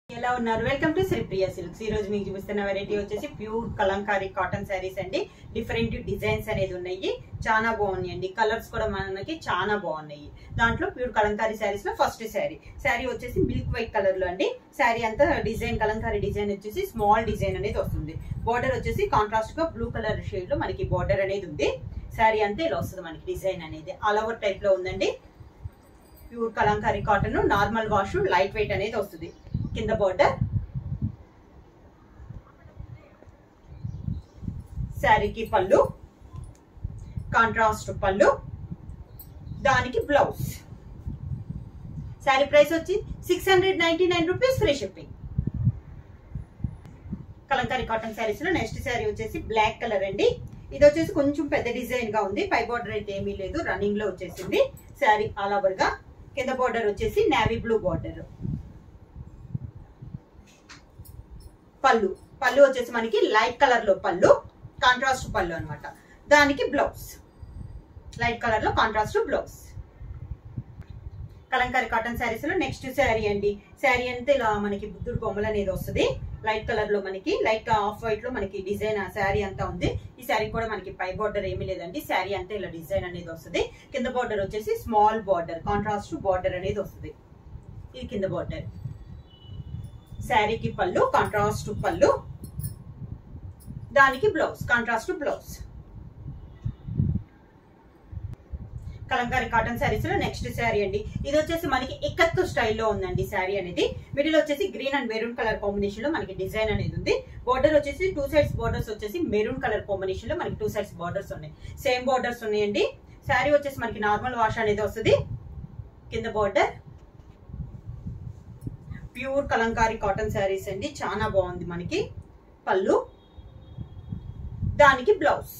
ఎలా ఉన్నారు welcome to Sripriya silks ఈ రోజు మీకు చూపిస్తున్న వెరైటీ వచ్చేసి ప్యూర్ కలంకారీ కాటన్ శారీస్ అండి డిఫరెంట్ డిజైన్స్ అనేది ఉన్నాయి చాలా బాగున్నాయి అండి కలర్స్ కూడా మనకి చాలా బాగున్నాయి దాంట్లో ప్యూర్ కలంకారీ శారీస్ లో ఫస్ట్ శారీ శారీ వచ్చేసి మిల్క్ వైట్ కలర్ లో అండి శారీ అంతా డిజైన్ కలంకారీ డిజైన్ వచ్చేసి స్మాల్ డిజైన్ అనేది వస్తుంది బార్డర్ వచ్చేసి కాంట్రాస్ట్ గా బ్లూ కలర్ షేడ్ లో మనకి బార్డర్ అనేది ఉంది శారీ అంతా ఇలా వస్తుంది మనకి డిజైన్ అనేది ఆల్ ఓవర్ టైప్ లో ఉందండి pure kalamkari cotton normal wash light weight అనేది వస్తుంది కింద బార్డర్ శారీకి పళ్ళు కాంట్రాస్ట్ పళ్ళు దానికి బ్లౌజ్ శారీ ప్రైస్ వచ్చి six hundred ninety nine rupees free shipping kalamkari cotton saris లో నెక్స్ట్ శారీ వచ్చేసి బ్లాక్ కలర్ అండి ఇది వచ్చేసి కొంచెం పెద్ద డిజైన్ గా ఉంది పై బార్డర్ అయితే ఏమీ లేదు రన్నింగ్ లో వచ్చేసింది శారీ ఆల్ ఓవర్ గా కింద బార్డర్ వచ్చేసి నావీ బ్లూ బార్డర్ పళ్ళు పళ్ళు వచ్చేసి మనకి లైట్ కలర్ లో పళ్ళు కాంట్రాస్ట్ పళ్ళు అనమాట దానికి బ్లౌజ్ లైట్ కలర్ లో contrast blouse kalamkari cotton saris లో నెక్స్ట్ శారీ అండి శారీ అంతా ఇలా మనకి బుద్ధుడు బొమ్మలు అనేది వస్తుంది లైట్ కలర్ లో మనకి లైట్ ఆఫ్ వైట్ లో మనకి డిజైన్ శారీ అంతా ఉంది ఈ శారీ కూడా మనకి పై బార్డర్ ఏమీ లేదండి శారీ అంతా ఇలా డిజైన్ అనేది వస్తుంది కింద బార్డర్ వచ్చేసి స్మాల్ బార్డర్ కాంట్రాస్ట్ బార్డర్ అనేది వస్తుంది ఇది కింద బార్డర్ శారీకి పళ్ళు కాంట్రాస్ట్ పళ్ళు దానికి blouse contrast blouse kalamkari cotton saris లో నెక్స్ట్ శారీ అండి ఇది వచ్చేసి మనకి ఇక్కత్తు స్టైల్లో ఉందండి శారీ అనేది మిడిల్ వచ్చేసి green and maroon colour combination లో మనకి డిజైన్ అనేది ఉంది బార్డర్ వచ్చేసి టూ సైడ్స్ బార్డర్స్ వచ్చేసి మెరూన్ కలర్ కాంబినేషన్ లో మనకి టూ సైడ్స్ బార్డర్స్ ఉన్నాయి సేమ్ బార్డర్స్ ఉన్నాయండి శారీ వచ్చేసి మనకి నార్మల్ వాష్ అనేది వస్తుంది కింద border pure kalamkari cotton saris అండి చాలా బాగుంది మనకి పళ్ళు దానికి blouse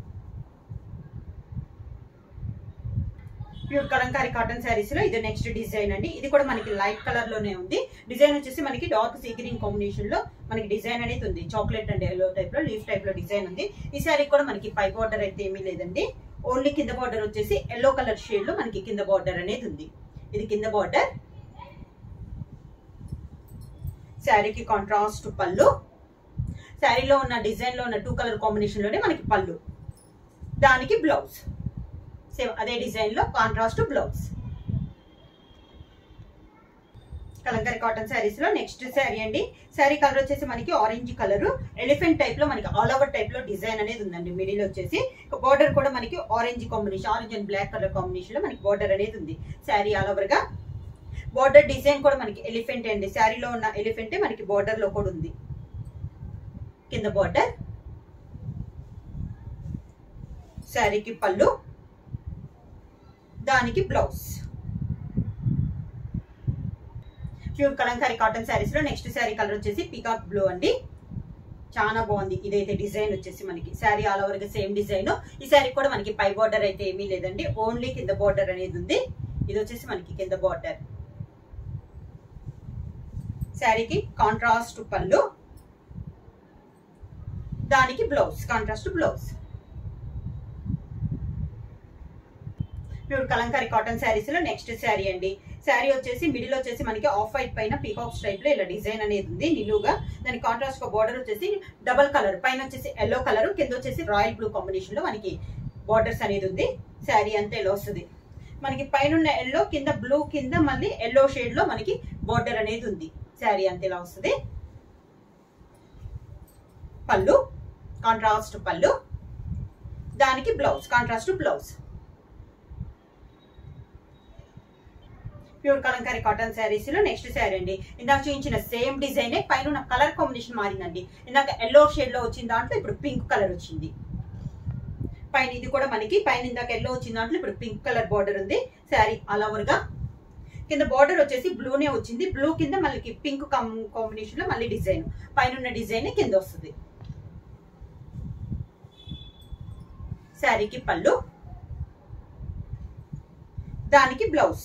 pure kalamkari cotton saris లో ఇది నెక్స్ట్ డిజైన్ అండి ఇది కూడా మనకి లైట్ కలర్ లోనే ఉంది డిజైన్ వచ్చేసి మనకి డార్క్ సీ గ్రీన్ కాంబినేషన్ లో మనకి డిజైన్ అనేది ఉంది చాక్లెట్ అండ్ ఎల్లో టైప్ లో లీఫ్ టైప్ లో డిజైన్ ఉంది ఈ శారీ కూడా మనకి పై బార్డర్ అయితే ఏమీ లేదండి ఓన్లీ కింద బార్డర్ వచ్చేసి ఎల్లో కలర్ షేడ్ లో మనకి కింద బార్డర్ అనేది ఉంది ఇది కింద బార్డర్ శారీకి కాంట్రాస్ట్ పళ్ళు శారీలో ఉన్న డిజైన్ లో ఉన్న టూ కలర్ కాంబినేషన్ లోనే మనకి పళ్ళు దానికి బ్లౌజ్ సేమ్ అదే డిజైన్ లో contrast blouse kalamkari cotton saris లో నెక్స్ట్ శారీ అండి శారీ కలర్ వచ్చేసి మనకి ఆరెంజ్ కలర్ ఎలిఫెంట్ టైప్ లో మనకి ఆల్ ఓవర్ టైప్ లో డిజైన్ అనేది ఉందండి మిడిల్ వచ్చేసి బార్డర్ కూడా మనకి orange combination orange and black colour combination లో మనకి బార్డర్ అనేది ఉంది శారీ ఆల్ ఓవర్ గా బార్డర్ డిజైన్ కూడా మనకి ఎలిఫెంట్ అండి శారీలో ఉన్న ఎలిఫెంట్ మనకి బార్డర్ లో కూడా ఉంది కింద బార్డర్ శారీకి పళ్ళు దానికి blouse pure kalamkari cotton saris లో నెక్స్ట్ శారీ కలర్ వచ్చేసి పీకాక్ బ్లూ అండి చాలా బాగుంది ఇదైతే డిజైన్ వచ్చేసి మనకి శారీ ఆల్ ఓవర్ గా సేమ్ డిజైన్ ఈ శారీ కూడా మనకి పై బార్డర్ అయితే ఏమీ లేదండి ఓన్లీ కింద బార్డర్ అనేది ఉంది ఇది వచ్చేసి మనకి కింద బార్డర్ శారీకి కాంట్రాస్ట్ పళ్ళు దానికి blouse contrast blouse pure kalamkari cotton saris లో నెక్స్ట్ శారీ అండి శారీ వచ్చేసి మిడిల్ వచ్చేసి మనకి ఆఫ్ వైట్ పైన పీకాక్ స్టైప్ లో ఇలా డిజైన్ అనేది ఉంది నిలువుగా దాని కాంట్రాస్ట్ బార్డర్ వచ్చేసి డబల్ కలర్ పైన వచ్చేసి ఎల్లో కలర్ కింద వచ్చేసి రాయల్ బ్లూ కాంబినేషన్ లో మనకి బార్డర్స్ అనేది ఉంది శారీ అంతా ఇలా వస్తుంది మనకి పైన ఎల్లో కింద బ్లూ కింద మళ్ళీ ఎల్లో షేడ్ లో మనకి బార్డర్ అనేది ఉంది శారీ అంత ఇలా వస్తుంది పళ్ళు కాంట్రాస్ట్ పళ్ళు దానికి blouse contrast blouse pure kalamkari cotton saris లో నెక్స్ట్ శారీ అండి ఇందాక చూపించిన సేమ్ డిజైన్ పైన ఉన్న కలర్ కాంబినేషన్ మారిందండి ఇందాక ఎల్లో షేడ్ లో వచ్చిన దాంట్లో ఇప్పుడు పింక్ కలర్ వచ్చింది పైన ఇది కూడా మనకి పైన ఇందాక ఎల్లో వచ్చిన దాంట్లో ఇప్పుడు పింక్ కలర్ బార్డర్ ఉంది శారీ ఆల్ ఓవర్ గా కింద బార్డర్ వచ్చేసి బ్లూనే వచ్చింది బ్లూ కింద మళ్ళీ పింక్ కాంబినేషన్ లో మళ్ళీ డిజైన్ పైన ఉన్న డిజైన్ కింద వస్తుంది శారీకి పళ్ళు దానికి blouse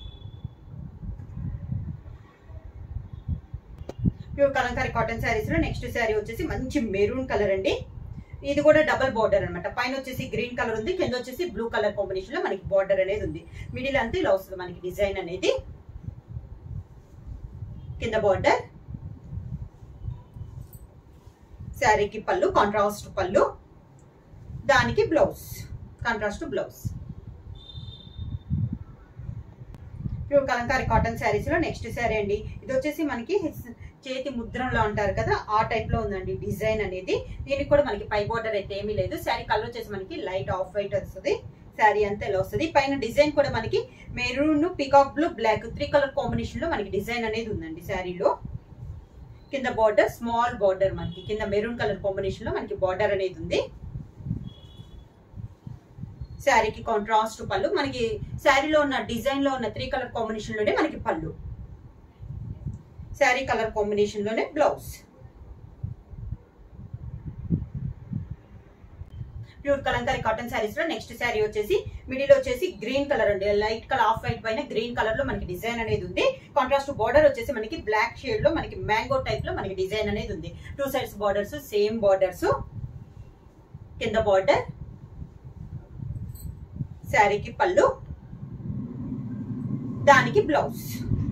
pure kalamkari cotton saris లో నెక్స్ట్ శారీ వచ్చేసి మంచి మెరూన్ కలర్ అండి ఇది కూడా డబల్ బార్డర్ అన్నమాట పైన వచ్చేసి గ్రీన్ కలర్ ఉంది కింద వచ్చేసి బ్లూ కలర్ కాంబినేషన్ లో మనకి బార్డర్ అనేది ఉంది మిడిల్ అంతా ఇలా వస్తుంది మనకి డిజైన్ అనేది కింద బార్డర్ శారీకి పళ్ళు కాంట్రాస్ట్ పళ్ళు దానికి blouse contrast blouse pure kalamkari cotton saris లో నెక్స్ట్ శారీ అండి ఇది వచ్చేసి మనకి చేతి ముద్రంలో అంటారు కదా ఆ టైప్ లో ఉందండి డిజైన్ అనేది దీనికి కూడా మనకి పై బోర్డర్ అయితే ఏమీ లేదు శారీ కలర్ వచ్చేసి మనకి లైట్ ఆఫ్ వైట్ వస్తుంది శారీ అంతా ఇలా వస్తుంది పైన డిజైన్ కూడా మనకి maroon peacock blue black three colour combination లో మనకి డిజైన్ అనేది ఉందండి శారీలో కింద బార్డర్ స్మాల్ బార్డర్ మనకి కింద మెరూన్ కలర్ కాంబినేషన్ లో మనకి బార్డర్ అనేది ఉంది శారీకి కాంట్రాస్ట్ పళ్ళు మనకి శారీలో ఉన్న డిజైన్ లో ఉన్న త్రీ కలర్ కాంబినేషన్ లోనే మనకి పళ్ళు శారీ కలర్ కాంబినేషన్ లోనే blouse pure kalamkari cotton saris లో నెక్స్ట్ శారీ వచ్చేసి మిడిల్ వచ్చేసి గ్రీన్ కలర్ అండి లైట్ కలర్ ఆఫ్ వైట్ పైన గ్రీన్ కలర్ లో మనకి డిజైన్ అనేది ఉంది కాంట్రాస్ట్ బార్డర్ వచ్చేసి మనకి బ్లాక్ షేడ్ లో మనకి మ్యాంగో టైప్ లో మనకి డిజైన్ అనేది ఉంది two sides borders same borders కింద బార్డర్ శారీకి పళ్ళు దానికి బ్లౌజ్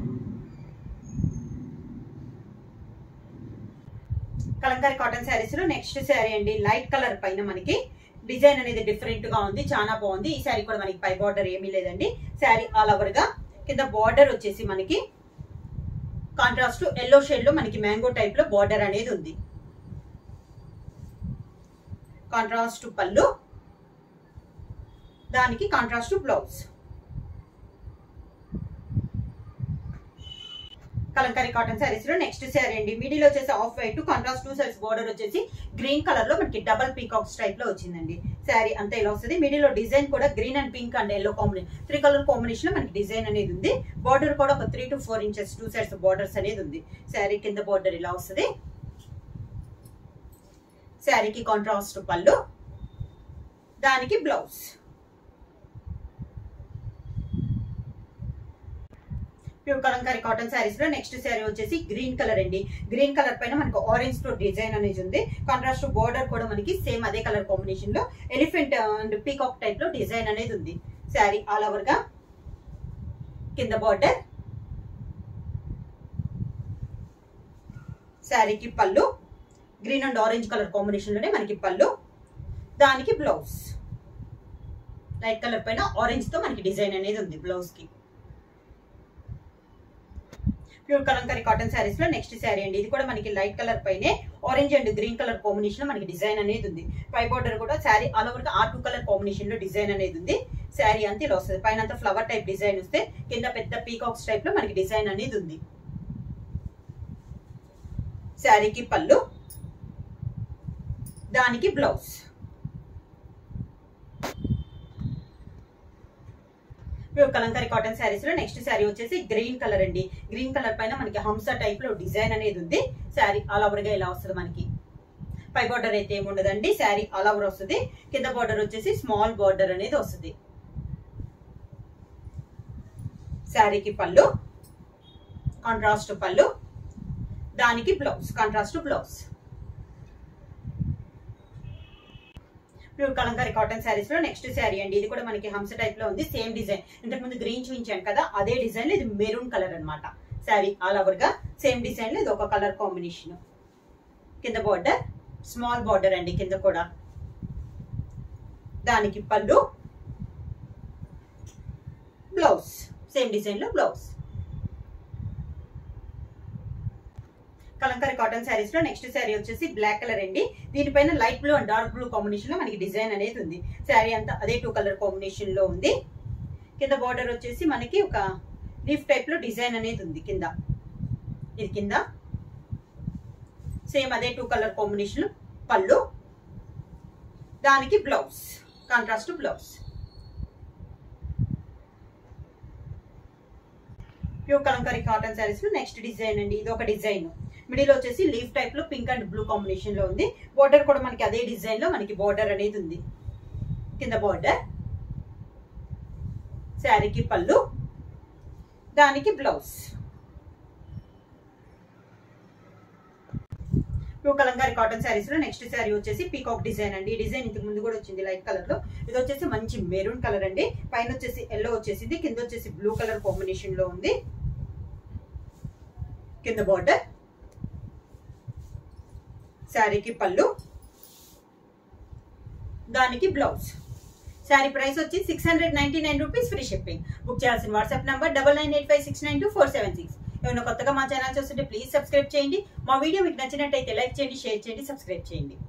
కలంకారీ కాటన్ శారీస్ లో నెక్స్ట్ శారీ అండి లైట్ కలర్ పైన మనకి డిజైన్ అనేది డిఫరెంట్ గా ఉంది చాలా బాగుంది ఈ శారీ కూడా మనకి పై బార్డర్ ఏమీ లేదండి శారీ ఆల్ ఓవర్ గా కింద బార్డర్ వచ్చేసి మనకి కాంట్రాస్ట్ ఎల్లో షేడ్ లో మనకి మ్యాంగో టైప్ లో బార్డర్ అనేది ఉంది కాంట్రాస్ట్ పళ్ళు దానికి contrast blouse kalamkari cotton saris లో నెక్స్ట్ శారీ అండి మిడిల్ వచ్చేసి off white contrast two sides border వచ్చేసి గ్రీన్ కలర్ లో మనకి డబల్ పీకాక్స్ టైప్ లో వచ్చిందండి శారీ అంతా ఇలా వస్తుంది మిడిల్ లో డిజైన్ కూడా green and pink and yellow combination three colour combination లో మనకి డిజైన్ అనేది ఉంది బార్డర్ కూడా ఒక three to four inches two sides borders అనేది ఉంది శారీ కింద బార్డర్ ఇలా వస్తుంది శారీకి కాంట్రాస్ట్ పళ్ళు దానికి blouse pure kalamkari cotton saris లో నెక్స్ట్ శారీ వచ్చేసి గ్రీన్ కలర్ అండి గ్రీన్ కలర్ పైన మనకు ఆరెంజ్ తో డిజైన్ అనేది ఉంది కాంట్రాస్ట్ బోర్డర్ కూడా మనకి సేమ్ అదే కలర్ కాంబినేషన్ లో ఎలిఫెంట్ అండ్ పీకాక్ టైప్ లో డిజైన్ అనేది ఉంది శారీ ఆల్ ఓవర్ గా కింద బార్డర్ శారీకి pallu green and orange colour combination లోనే మనకి పళ్ళు దానికి బ్లౌజ్ లైట్ కలర్ పైన ఆరెంజ్ తో మనకి డిజైన్ అనేది ఉంది బ్లౌజ్ కి ప్యూర్ కలంకారీ కాటన్ శారీస్ లో నెక్స్ట్ శారీ అండి ఇది కూడా మనకి లైట్ కలర్ పైనే orange and green colour combination లో మనకి డిజైన్ అనేది ఉంది పై బార్డర్ కూడా శారీ ఆల్ ఓవర్ ఆ టూ కలర్ కాంబినేషన్ లో డిజైన్ అనేది ఉంది శారీ అంతా ఇలా వస్తుంది పైన అంతా ఫ్లవర్ టైప్ డిజైన్ వస్తే కింద పెద్ద పీకాక్స్ టైప్ లో మనకి డిజైన్ అనేది ఉంది శారీకి పళ్ళు దానికి blouse pure kalamkari cotton saris లో నెక్స్ట్ శారీ వచ్చేసి గ్రీన్ కలర్ అండి గ్రీన్ కలర్ పైన మనకి హంస టైప్ లో డిజైన్ అనేది ఉంది శారీ ఆల్ ఓవర్ గా ఇలా వస్తుంది మనకి పై బార్డర్ అయితే ఏమి ఉండదండి శారీ ఆల్ ఓవర్ వస్తుంది కింద బార్డర్ వచ్చేసి స్మాల్ బార్డర్ అనేది వస్తుంది శారీకి పళ్ళు కాంట్రాస్ట్ పళ్ళు దానికి blouse contrast blouse pure kalamkari cotton saris లో నెక్స్ట్ శారీ అండి ఇది కూడా మనకి హంస టైప్ లో ఉంది సేమ్ డిజైన్ ఇంతకు ముందు గ్రీన్ చూపించాను కదా అదే డిజైన్ లో ఇది మెరూన్ కలర్ అనమాట శారీ ఆల్ ఓవర్ గా సేమ్ డిజైన్ లో ఇది ఒక కలర్ కాంబినేషన్ కింద బార్డర్ స్మాల్ బార్డర్ అండి కింద కూడా దానికి పళ్ళు బ్లౌజ్ సేమ్ డిజైన్ లో బ్లౌజ్ కలంకారీ కాటన్ శారీస్ లో నెక్స్ట్ శారీ వచ్చేసి బ్లాక్ కలర్ అండి దీనిపైన light blue and dark blue combination లో మనకి డిజైన్ అనేది ఉంది శారీ అంతా అదే టూ కలర్ కాంబినేషన్ లో ఉంది కింద బార్డర్ వచ్చేసి మనకి ఒక లీఫ్ టైప్ లో డిజైన్ అనేది ఉంది కింద ఇది కింద సేమ్ అదే టూ కలర్ కాంబినేషన్ పళ్ళు దానికి blouse contrast blouse pure kalamkari cotton saris లో నెక్స్ట్ డిజైన్ అండి ఇది ఒక డిజైన్ మిడిల్ వచ్చేసి లీఫ్ టైప్ లో పింక్ అండ్ బ్లూ కాంబినేషన్ లో ఉంది బార్డర్ కూడా మనకి అదే డిజైన్ లో మనకి బార్డర్ అనేది ఉంది కింద బార్డర్ శారీకి పళ్ళు దానికి blouse two kalamkari cotton saris లో నెక్స్ట్ శారీ వచ్చేసి పీకాక్ డిజైన్ అండి ఈ డిజైన్ ఇంతకు ముందు కూడా వచ్చింది లైట్ కలర్ లో ఇది వచ్చేసి మంచి మెరూన్ కలర్ అండి పైన వచ్చేసి ఎల్లో వచ్చేసింది కింద వచ్చేసి బ్లూ కలర్ కాంబినేషన్ లో ఉంది కింద బార్డర్ శారీకి పళ్ళు దానికి బ్లౌజ్ శారీ ప్రైస్ వచ్చి six hundred ninety nine rupees free shipping book చేయాల్సిన WhatsApp number double nine eight five six nine two four seven six ఏమైనా కొత్తగా మా ఛానల్ చూస్తుంటే ప్లీజ్ సబ్స్క్రైబ్ చేయండి మా వీడియో మీకు నచ్చినట్టయితే లైక్ చేయండి షేర్ చేయండి సబ్స్క్రైబ్ చేయండి